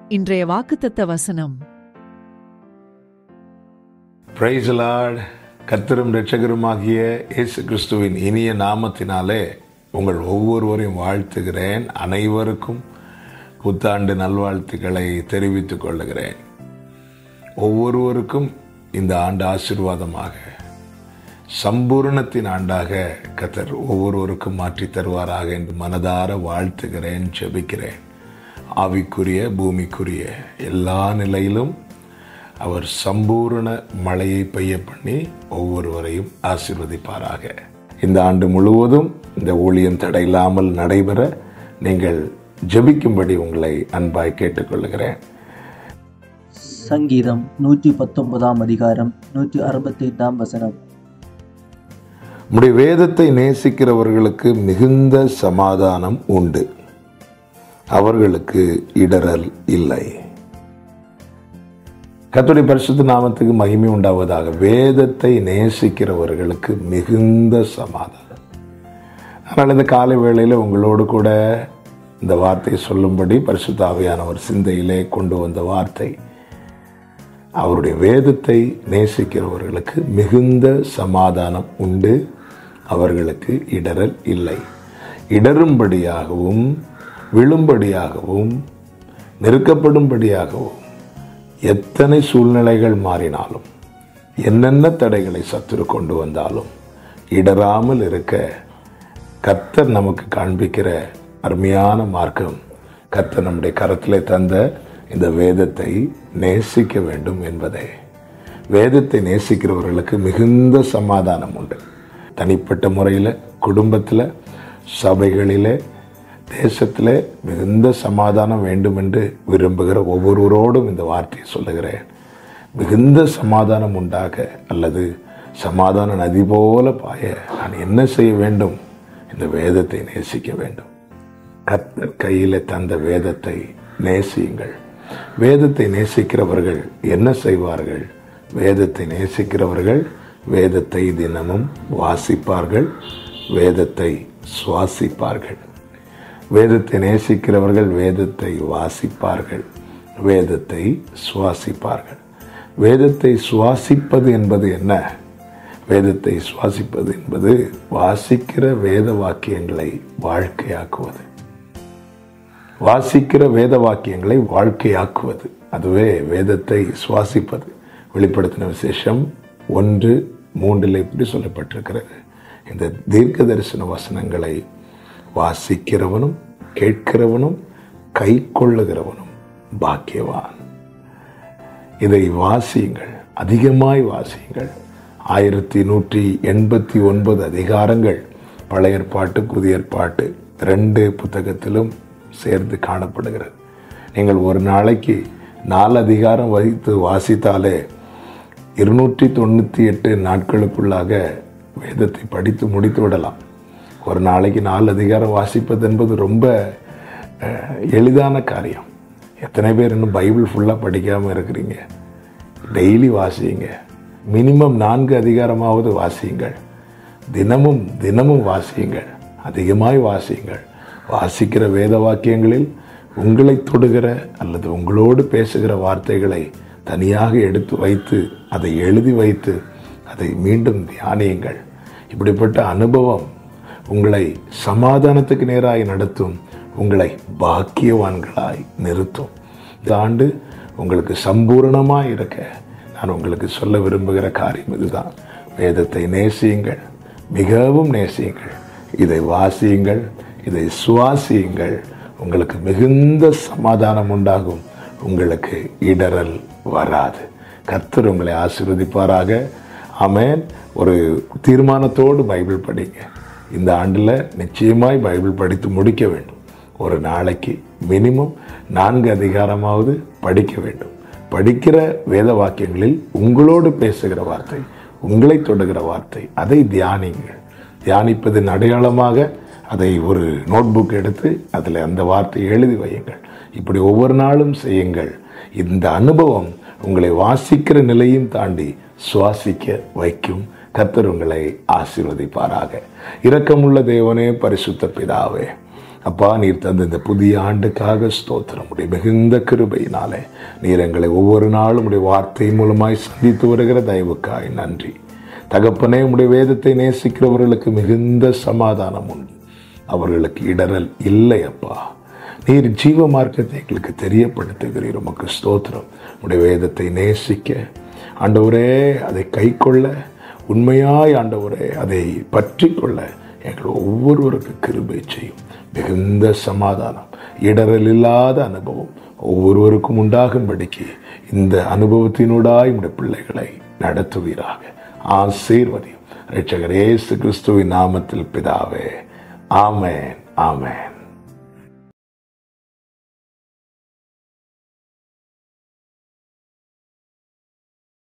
இன்றைய வாக்குத்தத்த வசனம் பிரைஸ் லார்ட் கர்த்தரும் இரட்சகருமாகிய இயேசு கிறிஸ்துவின் இனிய நாமத்தினாலே உங்கள் ஒவ்வொருவரையும் வாழ்த்துகிறேன் அனைவருக்கும் புத்தாண்டு நல்வாழ்த்துக்களை தெரிவித்துக் கொள்ளுகிறேன் ஒவ்வொருவருக்கும் இந்த ஆண்டு ஆசீர்வாதமாக சம்பூரணத்தின் ஆண்டாக கத்தர் ஒவ்வொருவருக்கும் மாற்றி தருவாராக என்று மனதார வாழ்த்துகிறேன் ஜெபிக்கிறேன் ஆவிக்குரிய பூமிக்குரிய எல்லா நிலையிலும் அவர் சம்பூரண மழையை பெய்ய பண்ணி ஒவ்வொருவரையும் ஆசீர்வதிப்பாராக இந்த ஆண்டு முழுவதும் இந்த ஊழியம் தடையில்லாமல் நடைபெற நீங்கள் ஜெபிக்கும்படி உங்களை அன்பாய் கேட்டுக்கொள்கிறேன் சங்கீதம் நூற்றி பத்தொன்பதாம் அதிகாரம் நூற்றி அறுபத்தி ஐந்தாம் வசனம் உம்முடைய வேதத்தை நேசிக்கிறவர்களுக்கு மிகுந்த சமாதானம் உண்டு அவர்களுக்கு இடரல் இல்லை கர்த்தருடைய பரிசுத்த நாமத்துக்கு மகிமை உண்டாவதாக வேதத்தை நேசிக்கிறவர்களுக்கு மிகுந்த சமாதானம் அதனால் இந்த காலை வேளையில் உங்களோடு கூட இந்த வார்த்தையை சொல்லும்படி பரிசுத்த ஆவியானவர் சிந்தையிலே கொண்டு வந்த வார்த்தை அவருடைய வேதத்தை நேசிக்கிறவர்களுக்கு மிகுந்த சமாதானம் உண்டு அவர்களுக்கு இடரல் இல்லை இடரும்படியாகவும் விழும்படியாகவும் நெருக்கப்படும்படியாகவும் எத்தனை சூழ்நிலைகள் மாறினாலும் என்னென்ன தடைகளை சத்துரு கொண்டு வந்தாலும் இடராமல் இருக்க கர்த்தர் நமக்கு காண்பிக்கிற அருமையான மார்க்கம் கர்த்தர் நம்முடைய கரத்திலே தந்த இந்த வேதத்தை நேசிக்க வேண்டும் என்பதே வேதத்தை நேசிக்கிறவர்களுக்கு மிகுந்த சமாதானம் உண்டு தனிப்பட்ட முறையில் குடும்பத்தில் சபைகளிலே தேசத்தில் மிகுந்த சமாதானம் வேண்டும் என்று விரும்புகிற ஒவ்வொருவரோடும் இந்த வார்த்தையை சொல்லுகிறேன் மிகுந்த சமாதானம் உண்டாக அல்லது சமாதான நதி போல பாய நான் என்ன செய்ய வேண்டும் இந்த வேதத்தை நேசிக்க வேண்டும் கர்த்தர் கையில் தந்த வேதத்தை நேசியுங்கள் வேதத்தை நேசிக்கிறவர்கள் என்ன செய்வார்கள் வேதத்தை நேசிக்கிறவர்கள் வேதத்தை தினமும் வாசிப்பார்கள் வேதத்தை சுவாசிப்பார்கள் வேதத்தை நேசிக்கிறவர்கள் வேதத்தை வாசிப்பார்கள் வேதத்தை சுவாசிப்பார்கள் வேதத்தை சுவாசிப்பது என்பது என்ன வேதத்தை சுவாசிப்பது என்பது வாசிக்கிற வேத வாக்கியங்களை வாழ்க்கையாக்குவது வாசிக்கிற வேத வாக்கியங்களை வாழ்க்கையாக்குவது அதுவே வேதத்தை சுவாசிப்பது வெளிப்படுத்தின விசேஷம் ஒன்று மூன்றில் இப்படி சொல்லப்பட்டிருக்கிறது இந்த தீர்க்க தரிசன வசனங்களை வாசிக்கிறவனும் கேட்கிறவனும் கை கொள்ளுகிறவனும் பாக்கியவான் இதை வாசியுங்கள் அதிகமாய் வாசியுங்கள் ஆயிரத்தி நூற்றி எண்பத்தி ஒன்பது அதிகாரங்கள் பழைய ஏற்பாட்டு புதிய ஏற்பாட்டு ரெண்டு புத்தகத்திலும் சேர்ந்து காணப்படுகிறது நீங்கள் ஒரு நாளைக்கு நாலு அதிகாரம் வகித்து வாசித்தாலே இருநூற்றி தொண்ணூற்றி எட்டு நாட்களுக்குள்ளாக வேதத்தை படித்து முடித்து விடலாம் ஒரு நாளைக்கு நாலு அதிகாரம் வாசிப்பது என்பது ரொம்ப அஹ், எளிதான காரியம் எத்தனை பேர் இன்னும் பைபிள் ஃபுல்லாக படிக்காமல் இருக்கிறீங்க டெய்லி வாசியுங்க மினிமம் நான்கு அதிகாரமாவது வாசியுங்கள் தினமும் தினமும் வாசியுங்கள் அதிகமாய் வாசியுங்கள் வாசிக்கிற வேத வாக்கியங்களில் உங்களை தொடுகிற அல்லது உங்களோடு பேசுகிற வார்த்தைகளை தனியாக எடுத்து வைத்து அதை எழுதி வைத்து அதை மீண்டும் தியானியுங்கள் இப்படிப்பட்ட அனுபவம் உங்களை சமாதானத்துக்கு நேராய் நடத்தும் உங்களை பாக்கியவான்களாய் நிறுத்தும் இந்த ஆண்டு உங்களுக்கு சம்பூரணமாக இருக்க நான் உங்களுக்கு சொல்ல விரும்புகிற காரியம் இதுதான் வேதத்தை நேசியுங்கள் மிகவும் நேசியுங்கள் இதை வாசியுங்கள் இதை சுவாசியுங்கள் உங்களுக்கு மிகுந்த சமாதானம் உண்டாகும் உங்களுக்கு இடரல் வராது கர்த்தர் உங்களை ஆசீர்வதிப்பாராக ஆமென் ஒரு தீர்மானத்தோடு பைபிள் படிங்க இந்த ஆண்டில் நிச்சயமாய் பைபிள் படித்து முடிக்க வேண்டும் ஒரு நாளைக்கு மினிமம் நான்கு அதிகாரமாவது படிக்க வேண்டும் படிக்கிற வேத வாக்கியங்களில் உங்களோடு பேசுகிற வார்த்தை உங்களை தொடுகிற வார்த்தை அதை தியானிங்கள் தியானிப்பதின் அடையாளமாக அதை ஒரு நோட்புக் எடுத்து அதில் அந்த வார்த்தையை எழுதி வையுங்கள் இப்படி ஒவ்வொரு நாளும் செய்யுங்கள் இந்த அனுபவம் உங்களை வாசிக்கிற நிலையும் தாண்டி சுவாசிக்க வைக்கும் கர்த்தர் உங்களை ஆசீர்வதிப்பாராக இரக்கமுள்ள தேவனே பரிசுத்த பிதாவே அப்பா நீர் தந்த இந்த புதிய ஆண்டுக்காக ஸ்தோத்திரம் உடைய மிகுந்த கிருபையினாலே நீர் எங்களை ஒவ்வொரு நாளும் உடைய வார்த்தை மூலமாய் சந்தித்து வருகிற தயவுக்காய் நன்றி தகப்பனே உடைய வேதத்தை நேசிக்கிறவர்களுக்கு மிகுந்த சமாதானம் உண்டு அவர்களுக்கு இடரல் இல்லை அப்பா நீர் ஜீவ மார்க்கத்தை எங்களுக்கு தெரியப்படுத்துகிறீர் உமக்கு ஸ்தோத்திரம் உடைய வேதத்தை நேசிக்க ஆண்டவரே அதை கைக்கொள்ள உண்மையாய் ஆண்டவரே அதை பற்றி கொள்ள எங்கள் ஒவ்வொருவருக்கு கிருபை செய்யும் மிகுந்த சமாதானம் இடரல் இல்லாத அனுபவம் ஒவ்வொருவருக்கும் உண்டாகும்படிக்கு இந்த அனுபவத்தினூடாய் இந்த பிள்ளைகளை நடத்துவீராக ஆசீர்வதியும் ரட்சகர் இயேசு கிறிஸ்துவின் நாமத்தில் பிதாவே ஆமென் ஆமென்